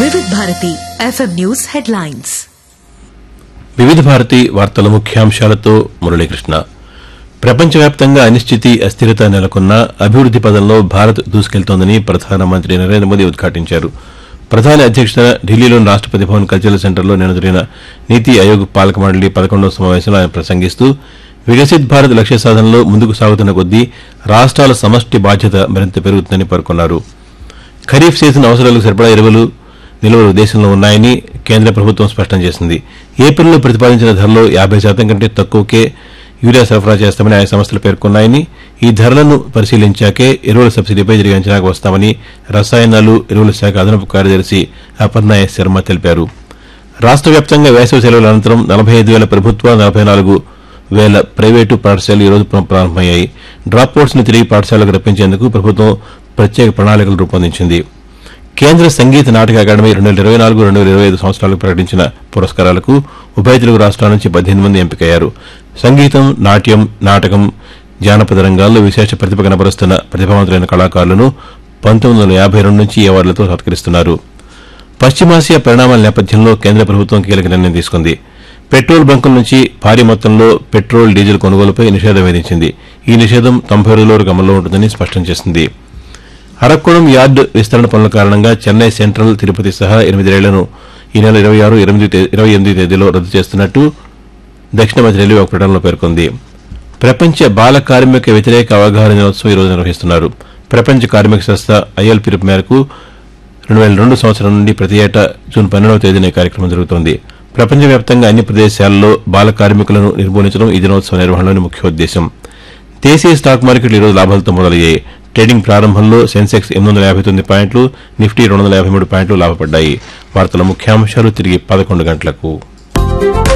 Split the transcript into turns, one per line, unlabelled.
Vividh Bharati FM news headlines
Vividh Bharati వార్తల ముఖ్యాంశాలతో మురళీకృష్ణ ప్రపంచవ్యాప్తంగా అనిశ్చితి అస్థిరత నెలకొన్న అభివృద్ది పదంలో భారత్ దూసుకెళ్తోందని ప్రధానమంత్రి నరేంద్ర మోదీ ఉద్ఘాటించారు ప్రధాని అధ్యక్షతన ఢిల్లీలోని రాష్టపతి భవన్ కల్చరల్ సెంటర్లో నిన్న జరిగిన నీతి ఆయోగ్ పాలక మండలి పదకొండవ సమావేశంలో ఆయన ప్రసంగిస్తూ వికసిత్ భారత్ లక్ష్య సాధనలో ముందుకు సాగుతున్న కొద్దీ రాష్ట్రాల సమష్టి బాధ్యత మరింత పెరుగుతుందని పేర్కొన్నారు ఖరీఫ్ సీజన్ అవసరాలకు సరిపడా ఎరువులు నిల్వలు దేశంలో ఉన్నాయని కేంద్ర ప్రభుత్వం స్పష్టం చేసింది ఏప్రిల్లో ప్రతిపాదించిన ధరలో యాభై శాతం కంటే తక్కువకే యూరియా సరఫరా చేస్తామని ఆయా సంస్థలు పేర్కొన్నాయని ఈ ధరలను పరిశీలించాకే ఎరువుల సబ్సిడీపై జరిగే అంచనాకు వస్తామని రసాయనాలు ఎరువుల శాఖ అదనపు కార్యదర్శి అపర్ణ ఎస్ శర్మ తెలిపారు రాష్ట్ర వ్యాప్తంగా వేసవి సెలవుల అనంతరం నలభై ఐదు వేల ప్రభుత్వ నలభై నాలుగు వేల ప్రైవేటు పాఠశాలలు ఈ రోజు పునః ప్రారంభమయ్యాయి డ్రాప్ అవుట్స్ ని తిరిగి పాఠశాలకు రప్పించేందుకు ప్రభుత్వం ప్రత్యేక ప్రణాళికలు రూపొందించింది కేంద్ర సంగీత నాటక అకాడమీ రెండు వేల ఇరవై నాలుగు రెండు వేల ఇరవై ఐదు సంవత్సరాలకు ప్రకటించిన పురస్కారాలకు ఉభయ తెలుగు రాష్ట్రాల నుంచి పద్దెనిమిది మంది ఎంపికయ్యారు సంగీతం నాట్యం నాటకం జానపద రంగాల్లో విశేష ప్రతిభ కనబరుస్తున్న ప్రతిభావంతులైన కళాకారులను పంతొమ్మిది వందల యాభై రెండు నుంచి ఈ అవార్డులతో సత్కరిస్తున్నారు పశ్చిమాసియా పరిణామాల నేపథ్యంలో కేంద్ర ప్రభుత్వం కీలక నిర్ణయం తీసుకుంది పెట్రోల్ బంకుల నుంచి భారీ మొత్తంలో పెట్రోల్ డీజిల్ కొనుగోలుపై నిషేధం విధించింది ఈ నిషేధం తొంభై రోజుల వరకు అమల్లో ఉంటుందని స్పష్టం చేసింది అరక్కోణం యార్డు విస్తరణ పనుల కారణంగా చెన్నై సెంట్రల్ తిరుపతి సహా ఎనిమిది రైళ్లను ఈ నెల ఇరవై ఆరు ఇరవై ఎనిమిది తేదీలో రద్దు చేస్తున్నట్టు దక్షిణ మధ్య రైల్వే ఒక ప్రకటనలో పేర్కొంది ప్రపంచ బాల కార్మిక వ్యతిరేక అవగాహన దినోత్సవం ఈ రోజు నిర్వహిస్తున్నారు ప్రపంచ కార్మిక సంస్థ ఐఎల్ పిలుపు మేరకు రెండు వేల రెండు సంవత్సరం నుండి ప్రతి ఏటా జూన్ పన్నెండవ తేదీన ఈ కార్యక్రమం జరుగుతోంది ప్రపంచవ్యాప్తంగా అన్ని ప్రదేశాల్లో బాల కార్మికులను నిర్మూలించడం ఈ దినోత్సవ నిర్వహణలోని ముఖ్య ఉద్దేశం దేశీయ స్టాక్ మార్కెట్లు ఈరోజు లాభాలతో మొదలయ్యాయి ట్రేడింగ్ ప్రారంభంలో సెన్సెక్స్ ఎనిమిది వందల యాభై తొమ్మిది పాయింట్లు నిఫ్టీ రెండు వందల యాభై మూడు పాయింట్లు లాభపడ్డాయి వార్తల ముఖ్యాంశాలు తిరిగి పదకొండు గంటలకు